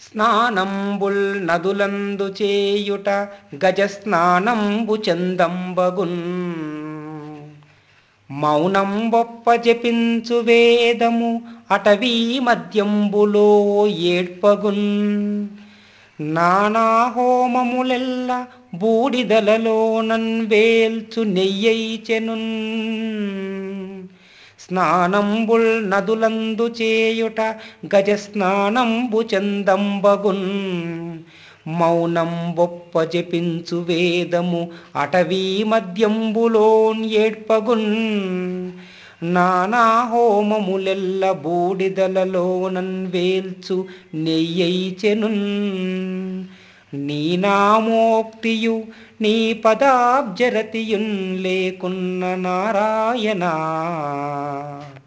స్నానంబుల్ నదులందు చేయుట గజ స్నానంబు చందంబగున్ మౌనం బొప్ప జపించు వేదము అటవీ మద్యంబులో ఏడ్పగున్ నానా హోమములెల్ల బూడిదలలోనన్ వేల్చు నెయ్యైచెనున్ స్నానంబుల్ నదులందు చేయుట గజ స్నానంబు చందంబగున్ మౌనం బొప్ప జపించు వేదము అటవీ మద్యంబులోన్ ఏడ్పగున్ నానా హోమములెల్ల బూడిదలలోనన్ వేల్చు నెయ్యైచెనున్ నీ నామోక్తియు నీ పదాబ్జరతియున్ లేకున్న నారాయణా